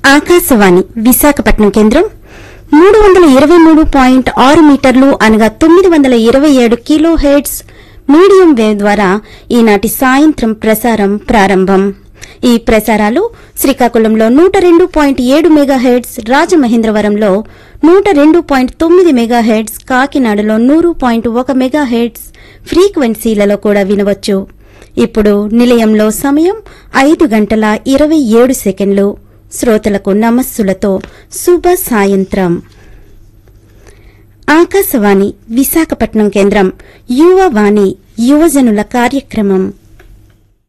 ఆకాశవాణి విశాఖపట్నం కేంద్రం మూడు వందల ఇరవై మూడు పాయింట్ ఆరు మీటర్లు అనగా తొమ్మిది వందల ఇరవై ఏడు కిలో హెడ్స్ మీడియం వేవ్ ద్వారా ఈనాటి సాయంత్రం ప్రసారం ప్రారంభం ఈ ప్రసారాలు శ్రీకాకుళంలో నూట రెండు పాయింట్ ఏడు మెగా హెడ్స్ రాజమహేంద్రవరంలో నూట రెండు పాయింట్ తొమ్మిది మెగా హెడ్స్ కాకినాడలో నూరు పాయింట్ ఒక మెగా హెడ్స్ ఫ్రీక్వెన్సీలలో కూడా వినవచ్చు ఇప్పుడు నిలయంలో సమయం ఐదు గంటల ఇరవై ఏడు సెకండ్లు శ్రోతలకు నమస్సులతో శుభ సాయంత్రం ఆకాశవాణి విశాఖపట్నం కేంద్రం యువవాణి యువజనుల కార్యక్రమం